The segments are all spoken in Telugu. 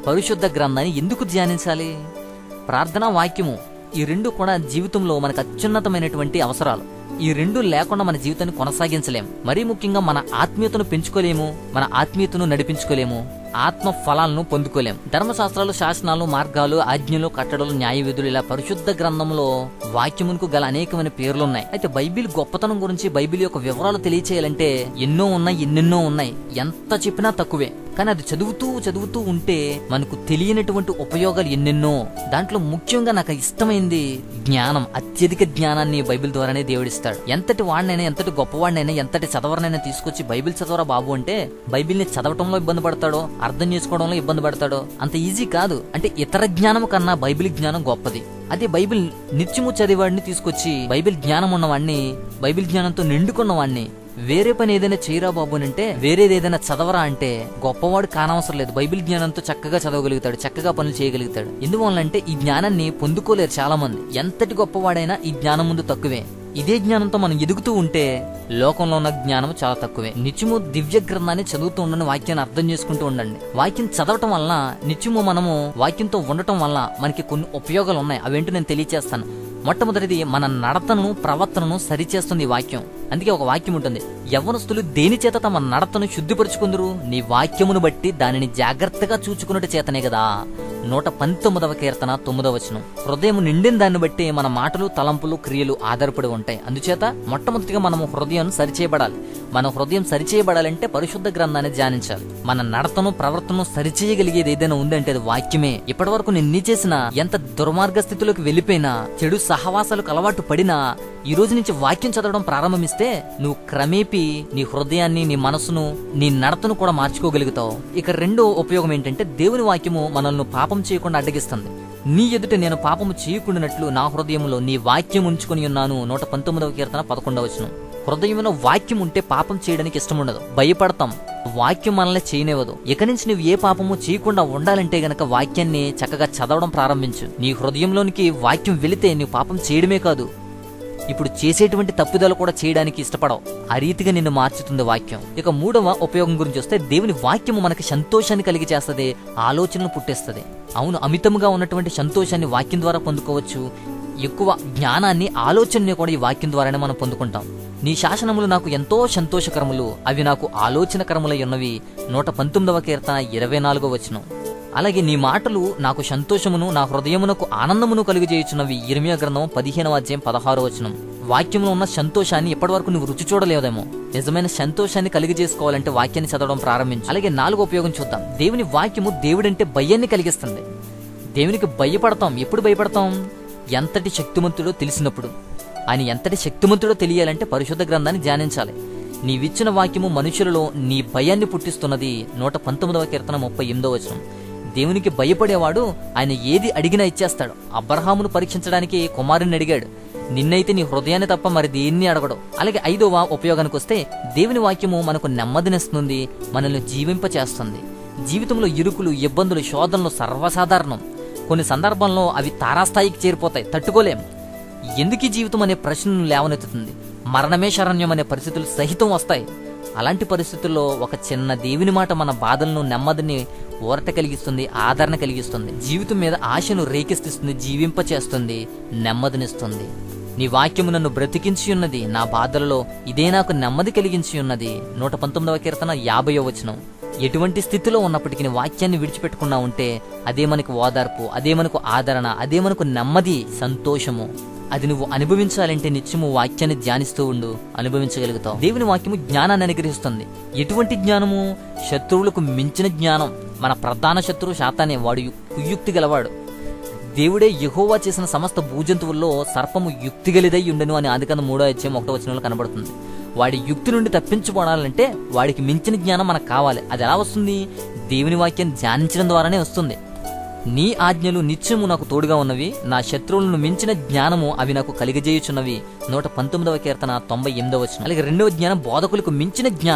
పరిశుద్ధ గ్రంథాన్ని ఎందుకు ధ్యానించాలి ప్రార్థన వాక్యము ఈ రెండు కూడా జీవితంలో మనకు అత్యున్నతమైనటువంటి అవసరాలు ఈ రెండు లేకుండా మన జీవితాన్ని కొనసాగించలేము మరీ ముఖ్యంగా మన ఆత్మీయతను పెంచుకోలేము మన ఆత్మీయతను నడిపించుకోలేము ఆత్మ ఫలాలను పొందుకోలేం ధర్మశాస్త్రాలు శాసనాలు మార్గాలు ఆజ్ఞలు కట్టడలు న్యాయ విధులు ఇలా పరిశుద్ధ గ్రంథంలో వాక్యమునకు గల అనేకమైన పేర్లు ఉన్నాయి అయితే బైబిల్ గొప్పతనం గురించి బైబిల్ యొక్క వివరాలు తెలియచేయాలంటే ఎన్నో ఉన్నాయి ఎన్నెన్నో ఉన్నాయి ఎంత చెప్పినా తక్కువే కానీ అది చదువుతూ చదువుతూ ఉంటే మనకు తెలియనటువంటి ఉపయోగాలు ఎన్నెన్నో దాంట్లో ముఖ్యంగా నాకు ఇష్టమైంది జ్ఞానం అత్యధిక జ్ఞానాన్ని బైబిల్ ద్వారానే దేవుడిస్తాడు ఎంతటి వాడినైనా ఎంతటి గొప్పవాడినైనా ఎంతటి చదవరనైనా తీసుకొచ్చి బైబిల్ చదవరా బాబు అంటే బైబిల్ని చదవటంలో ఇబ్బంది పడతాడో అర్థం చేసుకోవడంలో ఇబ్బంది పడతాడో అంత ఈజీ కాదు అంటే ఇతర జ్ఞానం కన్నా బైబిల్ జ్ఞానం గొప్పది అదే బైబిల్ నిత్యము చదివాడిని తీసుకొచ్చి బైబిల్ జ్ఞానం ఉన్నవాడిని బైబిల్ జ్ఞానంతో నిండుకున్న వాడిని వేరే పని ఏదైనా చేయరా బాబు అని అంటే వేరేది ఏదైనా చదవరా అంటే గొప్పవాడు కానవసరం లేదు బైబిల్ జ్ఞానంతో చక్కగా చదవగలుగుతాడు చక్కగా పనులు చేయగలుగుతాడు ఎందువల్లంటే ఈ జ్ఞానాన్ని పొందుకోలేరు చాలా మంది ఎంతటి గొప్పవాడైనా ఈ జ్ఞానం ముందు తక్కువే ఇదే జ్ఞానంతో మనం ఎదుగుతూ ఉంటే లోకంలో ఉన్న జ్ఞానం చాలా తక్కువే నిత్యము దివ్య గ్రంథాన్ని చదువుతూ ఉండండి వాక్యాన్ని అర్థం చేసుకుంటూ ఉండండి వాక్యం చదవటం వలన నిత్యము మనము వాక్యంతో ఉండటం వల్ల మనకి కొన్ని ఉపయోగాలు ఉన్నాయి అవేంటో నేను తెలియచేస్తాను మొట్టమొదటిది మన నడతను ప్రవర్తనను సరిచేస్తుంది ఈ వాక్యం అందుకే ఒక వాక్యం ఉంటుంది యవ్వనస్తులు దేని చేత తమ నడతను శుద్ధిపరుచుకుందరు నీ వాక్యమును బట్టి దానిని జాగ్రత్తగా చూచుకున్నట్టు చేతనే కదా నూట పంతొమ్మిదవ కీర్తన తొమ్మిదవ వచనం హృదయం నిండిన దాన్ని బట్టి మన మాటలు తలంపులు క్రియలు ఆధారపడి ఉంటాయి అందుచేత మొట్టమొదటిగా మనము హృదయం సరిచేయబడాలి మన హృదయం సరిచేయబడాలంటే పరిశుద్ధ గ్రంథాన్ని ధ్యానించాలి మన నడతను ప్రవర్తనను సరిచేయగలిగేది ఏదైనా ఉందంటే అది వాక్యమే ఇప్పటి వరకు నిన్ని చేసిన ఎంత దుర్మార్గ స్థితిలోకి వెళ్ళిపోయినా చెడు సహవాసాలకు అలవాటు పడినా ఈ రోజు నుంచి వాక్యం చదవడం ప్రారంభమిస్తే నువ్వు క్రమేపీ నీ హృదయాన్ని నీ మనసును నీ నడతను కూడా మార్చుకోగలుగుతావు ఇక రెండో ఉపయోగం ఏంటంటే దేవుని వాక్యము మనల్ని పాపం చేయకుండా అడ్డగిస్తుంది నీ ఎదుట నేను పాపము చేయకుండానట్లు నా హృదయంలో నీ వాక్యం ఉంచుకొని ఉన్నాను నూట పంతొమ్మిదవ కీర్తన పదకొండవ వచనం హృదయంలో వాక్యం ఉంటే పాపం చేయడానికి ఇష్టం ఉండదు భయపడతాం వాక్యం మనల్ని చేయనివ్వదు ఇక నుంచి నువ్వు ఏ పాపము చేయకుండా ఉండాలంటే గనక వాక్యాన్ని చక్కగా చదవడం ప్రారంభించు నీ హృదయంలోనికి వాక్యం వెళితే నువ్వు పాపం చేయడమే కాదు ఇప్పుడు చేసేటువంటి తప్పిదాలు కూడా చేయడానికి ఇష్టపడవు ఆ రీతిగా నిన్ను మార్చుతుంది వాక్యం ఇక మూడవ ఉపయోగం గురించి వస్తే దేవుని వాక్యము మనకి సంతోషాన్ని కలిగి చేస్తుంది ఆలోచనలు పుట్టిస్తుంది అవును అమితముగా ఉన్నటువంటి సంతోషాన్ని వాక్యం ద్వారా పొందుకోవచ్చు ఎక్కువ జ్ఞానాన్ని ఆలోచనని కూడా ఈ వాక్యం ద్వారానే మనం పొందుకుంటాం నీ శాసనములు నాకు ఎంతో సంతోషకరములు అవి నాకు ఆలోచనకరములై ఉన్నవి నూట పంతొమ్మిదవ కీర్తన ఇరవై నాలుగో వచనం అలాగే నీ మాటలు నాకు సంతోషమును నా హృదయమునకు ఆనందమును కలుగజేయుచున్నవి ఇర్మియా గ్రంథం పదిహేనవ అధ్యాయం పదహారో వచనం వాక్యంలో ఉన్న సంతోషాన్ని ఇప్పటివరకు నువ్వు రుచి చూడలేదేమో నిజమైన సంతోషాన్ని కలిగజేసుకోవాలంటే వాక్యాన్ని చదవడం ప్రారంభించు అలాగే నాలుగో ఉపయోగం చూద్దాం దేవుని వాక్యము దేవుడంటే భయాన్ని కలిగిస్తుంది దేవునికి భయపడతాం ఎప్పుడు భయపడతాం ఎంతటి శక్తిమంతుడో తెలిసినప్పుడు ఆయన ఎంతటి శక్తిమంతుడో తెలియాలంటే పరిశుద్ధ గ్రంథాన్ని ధ్యానించాలి నీవిచ్చిన వాక్యము మనుషులలో నీ భయాన్ని పుట్టిస్తున్నది నూట పంతొమ్మిదవ కీర్తన ముప్పై ఎనిమిదవ వచనం దేవునికి భయపడేవాడు ఆయన ఏది అడిగినా ఇచ్చేస్తాడు అబ్రహామును పరీక్షించడానికి కుమారుని అడిగాడు నిన్నైతే నీ హృదయాన్ని తప్ప మరి దేన్ని అడగడు అలాగే ఐదవ ఉపయోగానికి వస్తే దేవుని వాక్యము మనకు నెమ్మదినిస్తుంది మనల్ని జీవింపచేస్తుంది జీవితంలో ఇరుకులు ఇబ్బందులు శోధనలు సర్వసాధారణం కొన్ని సందర్భాల్లో అవి తారాస్థాయికి చేరిపోతాయి తట్టుకోలేం ఎందుకు ఈ జీవితం అనే ప్రశ్నను లేవనెత్తుతుంది మరణమే శరణ్యం అనే పరిస్థితులు సహితం వస్తాయి అలాంటి పరిస్థితుల్లో ఒక చిన్న దేవుని మాట మన బాధలను నెమ్మదిని ఊరట కలిగిస్తుంది ఆదరణ కలిగిస్తుంది జీవితం మీద ఆశను రేకెత్తిస్తుంది జీవింప చేస్తుంది నెమ్మదినిస్తుంది నీ వాక్యము నన్ను బ్రతికించి ఉన్నది నా బాధలలో ఇదే నాకు నెమ్మది కలిగించి ఉన్నది నూట పంతొమ్మిదవ కీర్తన యాభయో వచనం ఎటువంటి స్థితిలో ఉన్నప్పటికీ నీ వాక్యాన్ని విడిచిపెట్టకుండా ఉంటే అదే మనకు ఓదార్పు అదే మనకు ఆదరణ అదే మనకు నెమ్మది సంతోషము అది నువ్వు అనుభవించాలంటే నిత్యము వాక్యాన్ని ధ్యానిస్తూ ఉండు అనుభవించగలుగుతావు దేవుని వాక్యము జ్ఞానాన్ని అనుగ్రహిస్తుంది ఎటువంటి జ్ఞానము శత్రువులకు మించిన జ్ఞానం మన ప్రధాన శత్రువు శాతానే వాడు యు- కుయుక్తి గలవాడు దేవుడే యెహోవా చేసిన సమస్త భూజంతువుల్లో సర్పము యుక్తిగలిదై ఉండను అని ఆదికాండం మూడో అధ్యాయం ఒకటో వచనంలో కనబడుతుంది వాడి యుక్తి నుండి తప్పించుకోవాలంటే వాడికి మించిన జ్ఞానం మనకు కావాలి అది ఎలా వస్తుంది దేవుని వాక్యాన్ని ధ్యానించడం ద్వారానే వస్తుంది నీ ఆజ్ఞలు నిత్యము నాకు తోడుగా ఉన్నవి నా శత్రువులను మించిన జ్ఞానము అవి నాకు కలిగజేయుచున్నవి నూట పంతొమ్మిదవ కీర్తన తొంభై ఎనిమిదవ వచనం అలాగే రెండవ జ్ఞానం బోధకులకు మించిన జ్ఞానం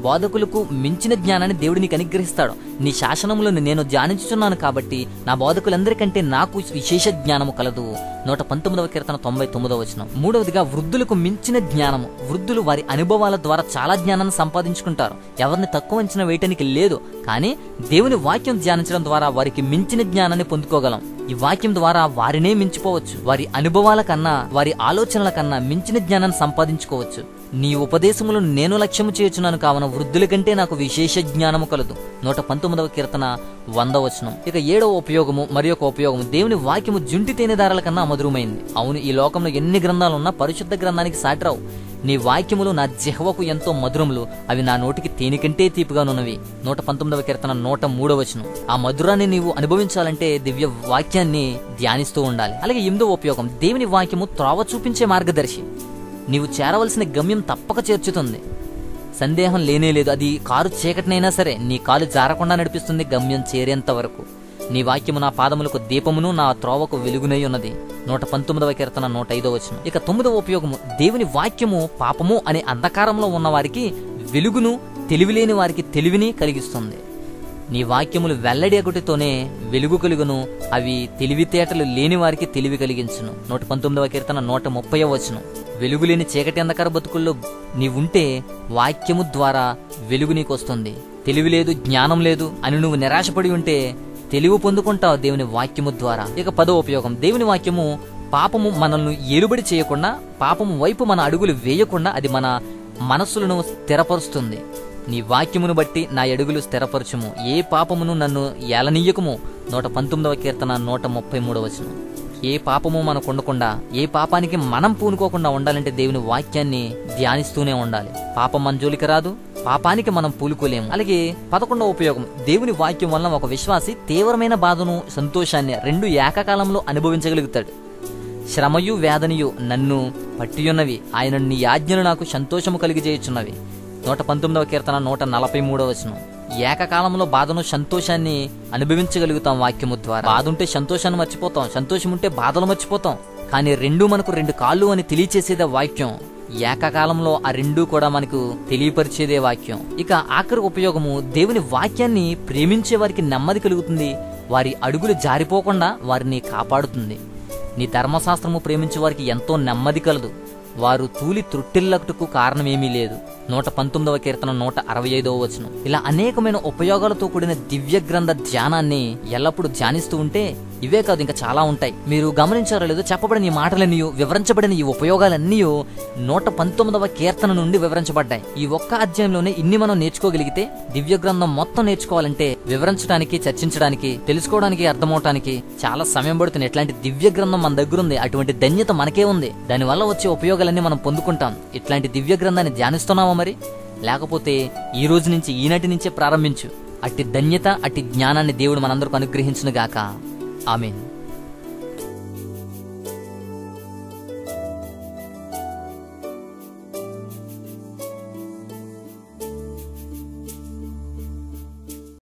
బోధకులకు మించిన జ్ఞానాన్ని దేవుడు నీకు అనుగ్రహిస్తాడు నీ శాసనములను నేను ధ్యానించుచున్నాను కాబట్టి నా బోధకులందరికంటే నాకు విశేష జ్ఞానము కలదు నూట పంతొమ్మిదవ కీర్తన తొంభై తొమ్మిదవ వచనం మూడవదిగా వృద్ధులకు మించిన జ్ఞానము వృద్ధులు వారి అనుభవాల ద్వారా చాలా జ్ఞానాన్ని సంపాదించుకుంటారు ఎవరిని తక్కువ అంచనా వేయటానికి లేదు కానీ దేవుని వాక్యం ధ్యానించడం ద్వారా వారికి మించిన జ్ఞానాన్ని పొందుకోగలం ఈ వాక్యం ద్వారా వారినే మించిపోవచ్చు వారి అనుభవాల కన్నా వారి ఆలోచనల కన్నా మించిన జ్ఞానాన్ని సంపాదించుకోవచ్చు నీ ఉపదేశములను నేను లక్ష్యము చేయుచున్నాను కావున వృద్ధుల కంటే నాకు విశేష జ్ఞానము కలదు నూట పంతొమ్మిదవ కీర్తన వంద వచనం ఇక ఏడవ ఉపయోగము మరి ఒక ఉపయోగము దేవుని వాక్యము జుంటి తేనెదారుల కన్నా మధురమైంది అవును ఈ లోకంలో ఎన్ని గ్రంథాలు ఉన్నా పరిశుద్ధ గ్రంథానికి సాటిరావు నీ వాక్యములు నా జిహ్వకు ఎంతో మధురములు అవి నా నోటికి తేనికంటే తీపిగానున్నవి నూట పంతొమ్మిదవ కీర్తన నూట మూడవ వచనం ఆ మధురాన్ని నీవు అనుభవించాలంటే దివ్య వాక్యాన్ని ధ్యానిస్తూ ఉండాలి అలాగే ఎనిమిదవ ఉపయోగం దేవుని వాక్యము త్రోవ చూపించే మార్గదర్శి నీవు చేరవలసిన గమ్యం తప్పక చేర్చుతుంది సందేహం లేనే లేదు అది కారు చీకటినైనా సరే నీ కాలు జారకుండా నడిపిస్తుంది గమ్యం చేరేంత వరకు నీ వాక్యము నా పాదములకు దీపమును నా త్రోవకు వెలుగునై ఉన్నది నూట పంతొమ్మిదవ కీర్తన నూట ఐదో వచ్చిన ఇక తొమ్మిదవ ఉపయోగము దేవుని వాక్యము పాపము అనే అంధకారంలో ఉన్న వారికి వెలుగును తెలివిలేని వారికి తెలివిని కలిగిస్తుంది నీ వాక్యములు వెల్లడి అగుటితోనే వెలుగు కలుగును అవి తెలివితేటలు లేని వారికి తెలివి కలిగించును నూట పంతొమ్మిదవ కీర్తన నూట ముప్పై వచ్చును వెలుగు లేని చీకటి అంధకార బతుకుల్లో నీవుంటే వాక్యము ద్వారా వెలుగు నీకు వస్తుంది తెలివి లేదు జ్ఞానం లేదు అని నువ్వు నిరాశపడి ఉంటే తెలివి పొందుకుంటావు దేవుని వాక్యము ద్వారా ఇక పదో ఉపయోగం దేవుని వాక్యము పాపము మనల్ని ఏలుబడి చేయకుండా పాపము వైపు మన అడుగులు వేయకుండా అది మన మనస్సులను స్థిరపరుస్తుంది నీ వాక్యమును బట్టి నా అడుగులు స్థిరపరచుము ఏ పాపమును నన్ను ఏలనీయకము నూట పంతొమ్మిదవ కీర్తన నూట ముప్పై మూడవ వచనం ఏ పాపము మనకు ఉండకుండా ఏ పాపానికి మనం పూనుకోకుండా ఉండాలంటే దేవుని వాక్యాన్ని ధ్యానిస్తూనే ఉండాలి పాపం మన జోలికి రాదు పాపానికి మనం పూలుకోలేము అలాగే పదకొండవ ఉపయోగం దేవుని వాక్యం వలన ఒక విశ్వాసి తీవ్రమైన బాధను సంతోషాన్ని రెండు ఏకకాలంలో అనుభవించగలుగుతాడు శ్రమయు వేదనయు నన్ను పట్టియున్నవి ఆయన నీ ఆజ్ఞలు నాకు సంతోషము కలిగిజేయుచున్నవి నూట పంతొమ్మిదవ కీర్తన నూట నలభై మూడవ వచనం ఏకకాలంలో బాధను సంతోషాన్ని అనుభవించగలుగుతాం వాక్యము ద్వారా బాధ ఉంటే సంతోషాన్ని మర్చిపోతాం సంతోషం ఉంటే బాధలు మర్చిపోతాం కానీ రెండు మనకు రెండు కాళ్ళు అని తెలియచేసేదే వాక్యం ఏకకాలంలో ఆ రెండు కూడా మనకు తెలియపరిచేదే వాక్యం ఇక ఆఖరి ఉపయోగము దేవుని వాక్యాన్ని ప్రేమించే వారికి నెమ్మది కలుగుతుంది వారి అడుగులు జారిపోకుండా వారిని కాపాడుతుంది నీ ధర్మశాస్త్రము ప్రేమించే వారికి ఎంతో నెమ్మది కలదు వారు తూలి త్రుట్టిల్లకుటకు కారణమేమీ లేదు నూట పంతొమ్మిదవ కీర్తన నూట అరవై ఐదవ వచనం ఇలా అనేకమైన ఉపయోగాలతో కూడిన దివ్య గ్రంథ ధ్యానాన్ని ఎల్లప్పుడూ ధ్యానిస్తూ ఉంటే ఇవే కాదు ఇంకా చాలా ఉంటాయి మీరు గమనించారో లేదో చెప్పబడిన ఈ మాటలన్నీ వివరించబడిన ఈ ఉపయోగాలన్నీ నూట పంతొమ్మిదవ కీర్తన నుండి వివరించబడ్డాయి ఈ ఒక్క అధ్యాయంలోనే ఇన్ని మనం నేర్చుకోగలిగితే దివ్య గ్రంథం మొత్తం నేర్చుకోవాలంటే వివరించడానికి చర్చించడానికి తెలుసుకోవడానికి అర్థమవటానికి చాలా సమయం పడుతుంది ఎట్లాంటి దివ్య గ్రంథం మన దగ్గర ఉంది అటువంటి ధన్యత మనకే ఉంది దానివల్ల వచ్చే ఉపయోగాలన్నీ మనం పొందుకుంటాం ఇట్లాంటి దివ్య గ్రంథాన్ని ధ్యానిస్తున్నావా మరి లేకపోతే ఈ రోజు నుంచి ఈనాటి నుంచే ప్రారంభించు అట్టి ధన్యత అట్టి జ్ఞానాన్ని దేవుడు మనందరికి అనుగ్రహించును గాక ఆమెన్